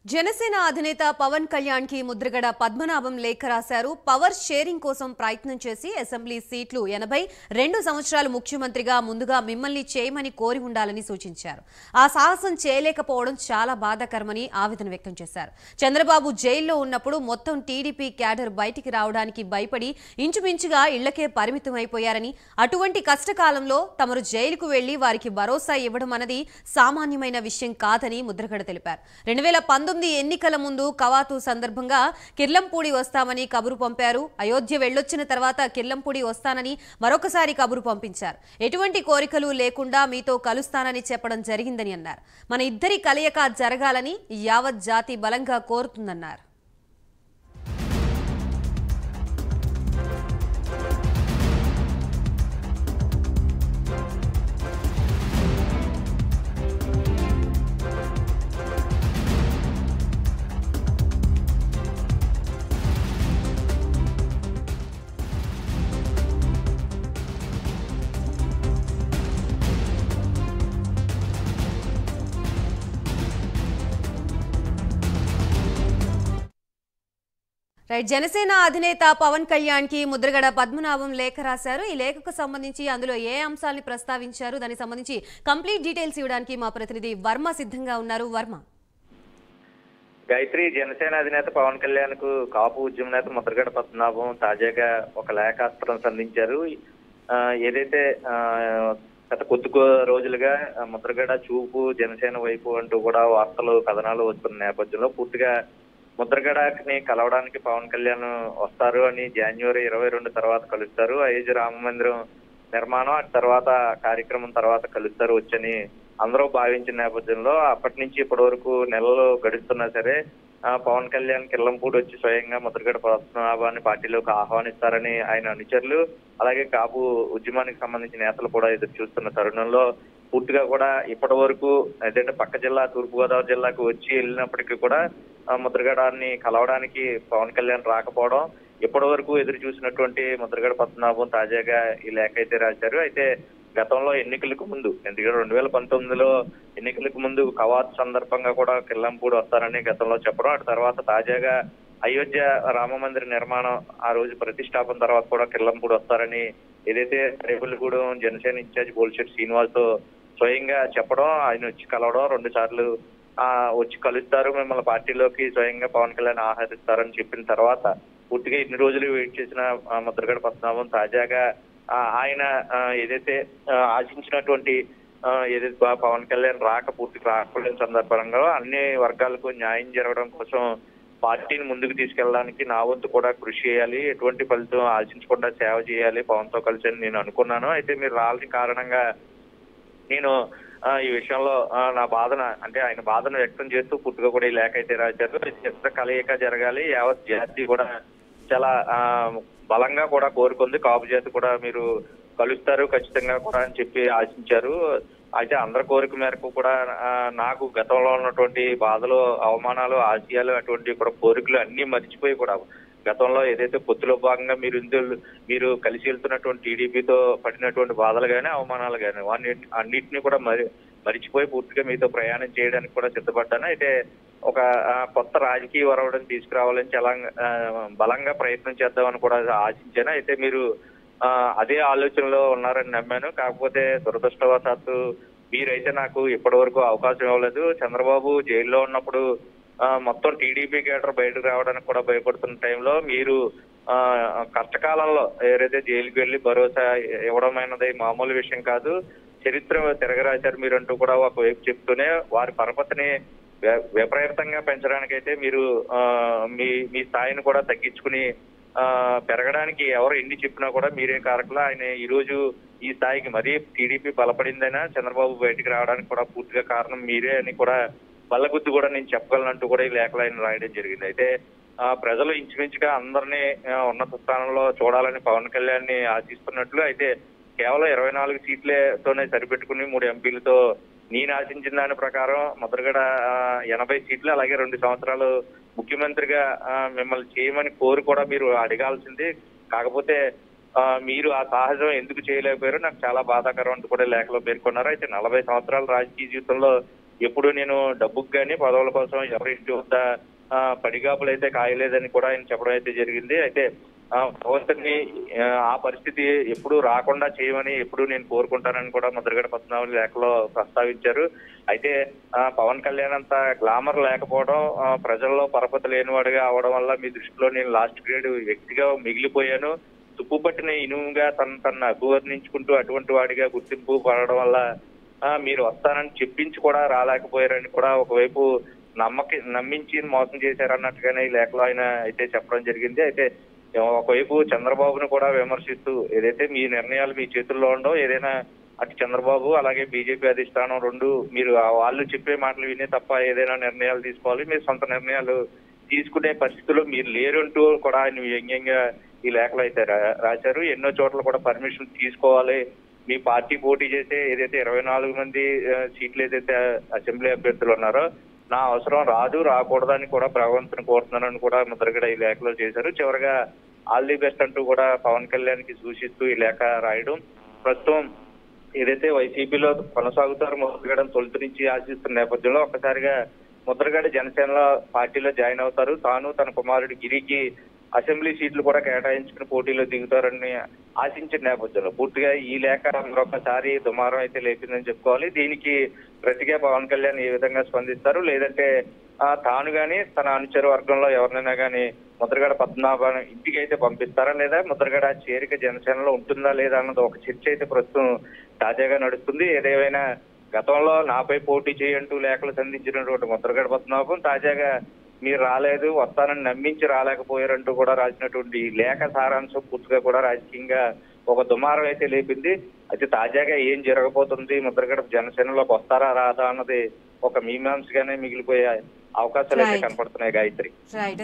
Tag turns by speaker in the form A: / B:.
A: జనసేన అధినేత పవన్ కళ్యాణ్ కి ముద్రగడ పద్మనాభం లేఖ రాశారు పవర్ షేరింగ్ కోసం ప్రయత్నం చేసి అసెంబ్లీ సీట్లు ఎనభై రెండు సంవత్సరాలు ముఖ్యమంత్రిగా ముందుగా మిమ్మల్ని చేయమని కోరి ఉండాలని సూచించారు ఆ సాహసం చేయలేకపోవడం చాలా బాధాకరమని ఆవేదన వ్యక్తం చేశారు చంద్రబాబు జైల్లో ఉన్నప్పుడు మొత్తం టీడీపీ క్యాడర్ బయటికి రావడానికి భయపడి ఇంచుమించుగా ఇళ్లకే పరిమితమైపోయారని అటువంటి కష్టకాలంలో తమరు జైలుకు వెళ్లి వారికి భరోసా ఇవ్వడం అన్నది సామాన్యమైన విషయం కాదని ముద్రగడ తెలిపారు రెండు వేల పంతొమ్మిది ఎన్నికల ముందు కవాతు సందర్భంగా కిర్లంపూడి వస్తామని కబురు పంపారు అయోధ్య వెళ్ళొచ్చిన తర్వాత కిర్లంపూడి వస్తానని మరొకసారి కబురు పంపించారు ఎటువంటి కోరికలు లేకుండా మీతో కలుస్తానని చెప్పడం జరిగిందని అన్నారు మన ఇద్దరి కలయిక జరగాలని యావత్ జాతి బలంగా కోరుతుందన్నారు రైట్ జనసేన అధినేత పవన్ కళ్యాణ్ కి ముద్రగడ పద్మనాభం లేఖ రాశారు ఈ లేఖకు సంబంధించి అందులో ఏ అంశాలని ప్రస్తావించారు దానికి సంబంధించి కంప్లీట్ డీటెయిల్స్ ఇవ్వడానికి మా ప్రతినిధి వర్మ సిద్ధంగా ఉన్నారు వర్మ
B: గాయత్రి జనసేన అధినేత పవన్ కళ్యాణ్ కు కాపు ఉద్యమ నేత ముద్రగడ పద్మనాభం తాజాగా ఒక లేఖాస్త్రం సంధించారు ఆ, ఏదైతే ఆ, గత కొద్ది కొ- రోజులుగా ఆ, ముద్రగడ చూపు జనసేన వైపు అంటూ కూడా వార్తలు కథనాలు వస్తున్న నేపథ్యంలో పూర్తిగా ముద్రగడని కలవడానికి పవన్ కళ్యాణ్ వస్తారు అని జనవరి ఇరవై రెండు తర్వాత కలుస్తారు అయోధ్య రామ మందిరం నిర్మాణం అటు తర్వాత కార్యక్రమం తర్వాత కలుస్తారు వచ్చని అందరూ భావించిన నేపథ్యంలో అప్పటి నుంచి ఇప్పటి వరకు నెలలు గడుస్తున్నా సరే ఆ, పవన్ కళ్యాణ్ కిల్లంపూడి వచ్చి స్వయంగా ముద్రగడ పద్మనాభాన్ని పార్టీలోకి ఆహ్వానిస్తారని ఆయన అనుచరులు అలాగే కాపు ఉద్యమానికి సంబంధించిన నేతలు కూడా ఎదురు చూస్తున్న తరుణంలో పూర్తిగా కూడా ఇప్పటి వరకు ఏదంటే పక్క జిల్లా తూర్పుగోదావరి జిల్లాకు వచ్చి వెళ్ళినప్పటికీ కూడా ఆ, ముద్రగడాన్ని కలవడానికి పవన్ కళ్యాణ్ రాకపోవడం ఇప్పటి వరకు ఎదురు చూసినటువంటి ముద్రగడ పద్మనాభం తాజాగా ఈ లేఖ అయితే రాశారు అయితే గతంలో ఎన్నికలకు ముందు ఎందుకంటే రెండు వేల పంతొమ్మిదిలో ఎన్నికలకు ముందు కవాత్ సందర్భంగా కూడా కిల్లంపూడి వస్తారని గతంలో చెప్పడం అటు తర్వాత తాజాగా అయోధ్య రామ మందిర నిర్మాణం ఆ రోజు ప్రతిష్టాపన తర్వాత కూడా కిల్లంపూడి వస్తారని ఏదైతే రేపులగూడెం జనసేన ఇన్ఛార్జ్ బోల్షెట్ శ్రీనివాస్ తో స్వయంగా చెప్పడం ఆయన వచ్చి కలవడం రెండు సార్లు ఆ వచ్చి కలుస్తారు మిమ్మల్ని పార్టీలోకి స్వయంగా పవన్ కళ్యాణ్ ఆహ్వానిస్తారని చెప్పిన తర్వాత పూర్తిగా ఇన్ని రోజులు వెయిట్ చేసిన ఆ, ముద్రగడ పద్మనాభం తాజాగా ఆ, ఆయన ఆ, ఏదైతే ఆ, ఆశించినటువంటి ఆ, ఏదైతే ప- పవన్ కళ్యాణ్ రాక పూర్తిగా రాకపోయిన సందర్భంగా అన్ని వర్గాలకు న్యాయం జరగడం కోసం పార్టీని ముందుకు తీసుకెళ్ళడానికి నా వంతు కూడా కృషి చేయాలి ఎటువంటి ఫలితం ఆశించకుండా సేవ చేయాలి పవన్ తో కలిసి అని నేను అనుకున్నాను అయితే మీరు రాలని కారణంగా నేను ఆ, ఈ విషయంలో ఆ, నా బాధన అంటే ఆయన బాధను వ్యక్తం చేస్తూ పూర్తిగా కూడా ఈ లేఖ అయితే రాశారు చిత్ర కలయిక జరగాలి యావత్ జాతి కూడా చాలా ఆ, బలంగా కూడా కోరుకుంది కాపు జాతి కూడా మీరు కలుస్తారు ఖచ్చితంగా కూడా అని చెప్పి ఆశించారు అయితే అందరి కోరిక మేరకు కూడా ఆ, నాకు గతంలో ఉన్నటువంటి బాధలు అవమానాలు ఆశయాలు అటువంటి కూడా కోరికలు అన్ని మర్చిపోయి కూడా గతంలో ఏదైతే పొత్తులో భాగంగా మీరు ఇందులో మీరు కలిసి వెళ్తున్నటువంటి టీడీపీతో పడినటువంటి బాధలు కానీ అవమానాలు కానీ వాన్ని అన్నింటినీ కూడా మరి మరిచిపోయి పూర్తిగా మీతో ప్రయాణం చేయడానికి కూడా సిద్ధపడ్డాను అయితే ఒక ఆ, కొత్త రాజకీయ వరవడం తీసుకురావాలని చాలా ఆ, బలంగా ప్రయత్నం చేద్దామని కూడా ఆశించాను అయితే మీరు ఆ, అదే ఆలోచనలో ఉన్నారని నమ్మాను కాకపోతే దురదృష్టవశాత్తు మీరైతే నాకు ఇప్పటి వరకు అవకాశం ఇవ్వలేదు చంద్రబాబు జైల్లో ఉన్నప్పుడు ఆ, మొత్తం టీడీపీ కేటర్ బయటకు రావడానికి కూడా భయపడుతున్న టైంలో మీరు ఆ, కష్టకాలంలో ఏదైతే జైలుకి వెళ్లి భరోసా ఇవ్వడం అనేది మామూలు విషయం కాదు చరిత్ర తిరగరాశారు మీరంటూ కూడా ఒకవైపు చెప్తూనే వారి పరపతిని వి- విపరీతంగా పెంచడానికైతే మీరు ఆ, మీ మీ స్థాయిని కూడా తగ్గించుకుని ఆ పెరగడానికి ఎవరు ఎన్ని చెప్పినా కూడా మీరే కారకులు ఆయన ఈ రోజు ఈ స్థాయికి మరీ టీడీపీ బలపడిందైనా చంద్రబాబు బయటికి రావడానికి కూడా పూర్తిగా కారణం మీరే అని కూడా బల్లగుద్ది కూడా నేను చెప్పగలనంటూ కూడా ఈ లేఖలు ఆయన రాయడం జరిగింది అయితే ఆ ప్రజలు ఇంచుమించుగా అందరినీ ఆ, ఉన్నత స్థానంలో చూడాలని పవన్ కళ్యాణ్ ని ఆశిస్తున్నట్లు అయితే కేవలం ఇరవై నాలుగు సీట్లతోనే సరిపెట్టుకుని మూడు ఎంపీలతో నేను ఆశించిన దాని ప్రకారం ముద్రగడ ఆ, ఎనభై సీట్లు అలాగే రెండు సంవత్సరాలు ముఖ్యమంత్రిగా ఆ, మిమ్మల్ని చేయమని కోరి కూడా మీరు అడగాల్సింది కాకపోతే ఆ, మీరు ఆ సాహసం ఎందుకు చేయలేకపోయారో నాకు చాలా బాధాకరం అంటూ కూడా లేఖలో పేర్కొన్నారు అయితే నలభై సంవత్సరాల రాజకీయ జీవితంలో ఎప్పుడు నేను డబ్బుకు కానీ పదవుల కోసం ఎవరి ఇంటి వద్ద ఆ, పడిగాపులు అయితే కాయలేదని కూడా ఆయన చెప్పడం అయితే జరిగింది అయితే ఆ, భగవంతుని ఆ, ఆ పరిస్థితి ఎప్పుడు రాకుండా చేయమని ఎప్పుడు నేను కోరుకుంటానని కూడా ముద్రగడ పద్మనాభం లేఖలో ప్రస్తావించారు అయితే ఆ, పవన్ కళ్యాణ్ అంత గ్లామర్ లేకపోవడం ఆ, ప్రజల్లో పరపతి లేనివాడిగా అవడం వల్ల మీ దృష్టిలో నేను లాస్ట్ గ్రేడ్ వ్యక్తిగా మిగిలిపోయాను తుప్పు పట్టిన ఇనుముగా తను తను అభివర్ణించుకుంటూ అటువంటి వాడిగా గుర్తింపు పడడం వల్ల ఆ, మీరు వస్తానని చెప్పించి కూడా రాలేకపోయారని కూడా ఒకవైపు నమ్మకి నమ్మించి మోసం చేశారన్నట్టుగానే ఈ లేఖలో ఆయన అయితే చెప్పడం జరిగింది అయితే ఒకవైపు చంద్రబాబును కూడా విమర్శిస్తూ ఏదైతే మీ నిర్ణయాలు మీ చేతుల్లో ఉండవు ఏదైనా అటు చంద్రబాబు అలాగే బీజేపీ అధిష్టానం రెండు మీరు ఆ వాళ్ళు చెప్పే మాటలు వినే తప్ప ఏదైనా నిర్ణయాలు తీసుకోవాలి మీరు సొంత నిర్ణయాలు తీసుకునే పరిస్థితుల్లో మీరు లేరంటూ కూడా ఆయన వ్యంగ్యంగా ఈ లేఖలో అయితే రా- రాశారు ఎన్నో చోట్ల కూడా పర్మిషన్ తీసుకోవాలి మీ పార్టీ పోటీ చేసే ఏదైతే ఇరవై నాలుగు మంది ఆ, సీట్లు ఏదైతే అసెంబ్లీ అభ్యర్థులు ఉన్నారో నా అవసరం రాదు రాకూడదని కూడా భగవంతుని కోరుతున్నానని కూడా ముద్రగడ ఈ లేఖలో చేశారు చివరిగా ఆల్ ది బెస్ట్ అంటూ కూడా పవన్ కళ్యాణ్ కి సూచిస్తూ ఈ లేఖ రాయడం ప్రస్తుతం ఏదైతే వైసీపీలో కొనసాగుతారో ముద్రగడ తొలుత నుంచి ఆశిస్తున్న నేపథ్యంలో ఒక్కసారిగా ముద్రగడ జనసేనలో పార్టీలో జాయిన్ అవుతారు తాను తన కుమారుడు గిరికి అసెంబ్లీ సీట్లు కూడా కేటాయించుకుని పోటీలో దిగుతారని ఆశించిన నేపథ్యంలో పూర్తిగా ఈ లేఖ మరొకసారి దుమారం అయితే లేపిందని చెప్పుకోవాలి దీనికి ప్రతిగా పవన్ కళ్యాణ్ ఏ విధంగా స్పందిస్తారు లేదంటే ఆ, తాను గాని తన అనుచర వర్గంలో ఎవరినైనా గాని ముద్రగడ పద్మనాభాన్ని ఇంటికి అయితే పంపిస్తారా లేదా ముద్రగడ చేరిక జనసేనలో ఉంటుందా లేదా అన్నది ఒక చర్చ అయితే ప్రస్తుతం తాజాగా నడుస్తుంది ఏదేమైనా గతంలో నాపై పోటీ చేయంటూ లేఖలు సంధించినటువంటి ముద్రగడ పద్మనాభం తాజాగా మీరు రాలేదు వస్తానని నమ్మించి రాలేకపోయారంటూ కూడా రాసినటువంటి ఈ లేఖ సారాంశం పూర్తిగా కూడా రాజకీయంగా ఒక దుమారం అయితే లేపింది అయితే తాజాగా ఏం జరగబోతుంది ముద్రగడ జనసేనలోకి వస్తారా రాదా అన్నది ఒక మీమాంసగానే మిగిలిపోయే అవకాశాలు అయితే
A: Right.
B: కనపడుతున్నాయి గాయత్రి
A: రైట్